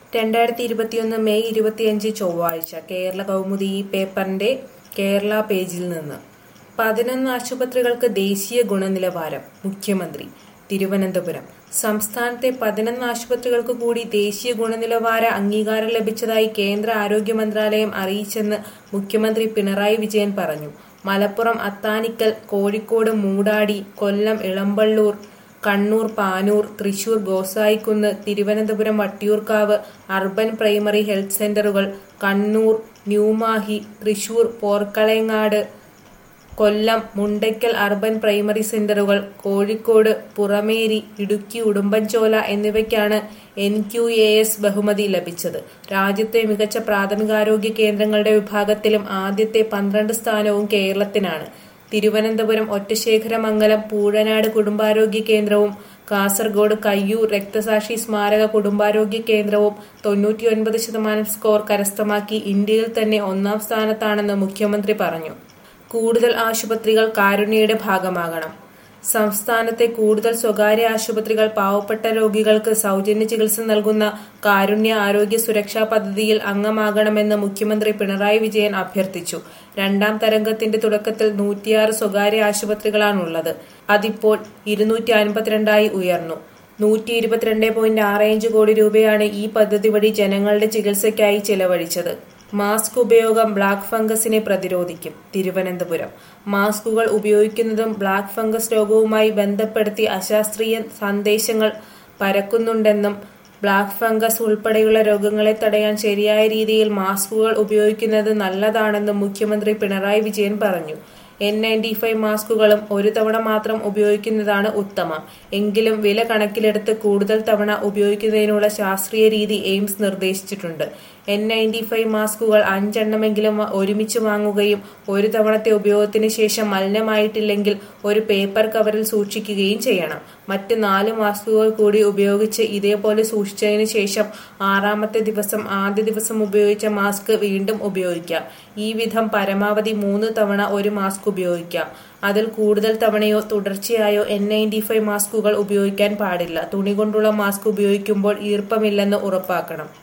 രണ്ടായിരത്തി ഇരുപത്തിയൊന്ന് മെയ് ഇരുപത്തിയഞ്ച് ചൊവ്വാഴ്ച കേരള കൗമുദി ഈ പേപ്പറിന്റെ കേരള പേജിൽ നിന്ന് പതിനൊന്ന് ആശുപത്രികൾക്ക് ദേശീയ ഗുണനിലവാരം മുഖ്യമന്ത്രി തിരുവനന്തപുരം സംസ്ഥാനത്തെ പതിനൊന്ന് ആശുപത്രികൾക്ക് കൂടി ദേശീയ ഗുണനിലവാര അംഗീകാരം ലഭിച്ചതായി കേന്ദ്ര ആരോഗ്യ മന്ത്രാലയം അറിയിച്ചെന്ന് മുഖ്യമന്ത്രി പിണറായി വിജയൻ പറഞ്ഞു Malappuram Athanikkal Kozhikode Moodadi Kollam Elampalloor Kannur Panoor Thrissur Gosaikunnu Thiruvananthapuram Vattiyoorkavu urban primary health സെന്ററുകൾ കണ്ണൂർ ന്യൂമാഹി തൃശൂർ പോർക്കളയങ്ങാട് കൊല്ലം മുണ്ടയ്ക്കൽ അർബൻ പ്രൈമറി സെന്ററുകൾ കോഴിക്കോട് പുറമേരി ഇടുക്കി ഉടുമ്പൻചോല എന്നിവയ്ക്കാണ് എൻ ക്യു എ എസ് ബഹുമതി ലഭിച്ചത് രാജ്യത്തെ മികച്ച പ്രാഥമികാരോഗ്യ കേന്ദ്രങ്ങളുടെ വിഭാഗത്തിലും ആദ്യത്തെ പന്ത്രണ്ട് സ്ഥാനവും കേരളത്തിനാണ് തിരുവനന്തപുരം ഒറ്റശേഖരമംഗലം പൂഴനാട് കുടുംബാരോഗ്യ കേന്ദ്രവും കാസർഗോഡ് കയ്യൂർ രക്തസാക്ഷി സ്മാരക കുടുംബാരോഗ്യ കേന്ദ്രവും തൊണ്ണൂറ്റിയൊൻപത് ശതമാനം സ്കോർ കരസ്ഥമാക്കി ഇന്ത്യയിൽ തന്നെ ഒന്നാം സ്ഥാനത്താണെന്ന് മുഖ്യമന്ത്രി പറഞ്ഞു കൂടുതൽ ആശുപത്രികൾ കാരുണ്യയുടെ ഭാഗമാകണം സംസ്ഥാനത്തെ കൂടുതൽ സ്വകാര്യ ആശുപത്രികൾ പാവപ്പെട്ട രോഗികൾക്ക് സൗജന്യ ചികിത്സ നൽകുന്ന കാരുണ്യ ആരോഗ്യ സുരക്ഷാ പദ്ധതിയിൽ അംഗമാകണമെന്ന് മുഖ്യമന്ത്രി പിണറായി വിജയൻ അഭ്യർത്ഥിച്ചു രണ്ടാം തരംഗത്തിന്റെ തുടക്കത്തിൽ നൂറ്റിയാറ് സ്വകാര്യ ആശുപത്രികളാണുള്ളത് അതിപ്പോൾ ഇരുന്നൂറ്റി അൻപത്തിരണ്ടായി ഉയർന്നു നൂറ്റി ഇരുപത്തിരണ്ട് പോയിന്റ് ആറ് അഞ്ച് കോടി രൂപയാണ് ഈ പദ്ധതി വഴി ജനങ്ങളുടെ ചികിത്സയ്ക്കായി ചെലവഴിച്ചത് മാസ്ക് ഉപയോഗം ബ്ലാക്ക് ഫംഗസിനെ പ്രതിരോധിക്കും തിരുവനന്തപുരം മാസ്കുകൾ ഉപയോഗിക്കുന്നതും ബ്ലാക്ക് ഫംഗസ് രോഗവുമായി ബന്ധപ്പെടുത്തി അശാസ്ത്രീയ സന്ദേശങ്ങൾ പരക്കുന്നുണ്ടെന്നും ബ്ലാക്ക് ഫംഗസ് ഉൾപ്പെടെയുള്ള രോഗങ്ങളെ തടയാൻ ശരിയായ രീതിയിൽ മാസ്കുകൾ ഉപയോഗിക്കുന്നത് നല്ലതാണെന്നും മുഖ്യമന്ത്രി പിണറായി വിജയൻ പറഞ്ഞു എൻ നയൻറ്റി ഫൈവ് മാസ്കുകളും ഒരു തവണ മാത്രം ഉപയോഗിക്കുന്നതാണ് ഉത്തമം എങ്കിലും വില കണക്കിലെടുത്ത് കൂടുതൽ തവണ ഉപയോഗിക്കുന്നതിനുള്ള ശാസ്ത്രീയ രീതി എയിംസ് നിർദ്ദേശിച്ചിട്ടുണ്ട് എൻ നയൻറ്റി ഫൈവ് മാസ്കുകൾ അഞ്ചെണ്ണമെങ്കിലും ഒരുമിച്ച് വാങ്ങുകയും ഒരു തവണത്തെ ഉപയോഗത്തിന് ശേഷം മലിനമായിട്ടില്ലെങ്കിൽ ഒരു പേപ്പർ കവറിൽ സൂക്ഷിക്കുകയും ചെയ്യണം മറ്റ് നാല് മാസ്കുകൾ കൂടി ഉപയോഗിച്ച് ഇതേപോലെ സൂക്ഷിച്ചതിന് ശേഷം ആറാമത്തെ ദിവസം ആദ്യ ദിവസം ഉപയോഗിച്ച മാസ്ക് വീണ്ടും ഉപയോഗിക്കാം ഈ വിധം പരമാവധി മൂന്ന് തവണ ഒരു മാസ്ക് ഉപയോഗിക്കാം അതിൽ കൂടുതൽ തവണയോ തുടർച്ചയായോ എൻ നയൻറ്റി ഫൈവ് മാസ്കുകൾ ഉപയോഗിക്കാൻ പാടില്ല തുണി കൊണ്ടുള്ള മാസ്ക് ഉപയോഗിക്കുമ്പോൾ ഈർപ്പമില്ലെന്ന് ഉറപ്പാക്കണം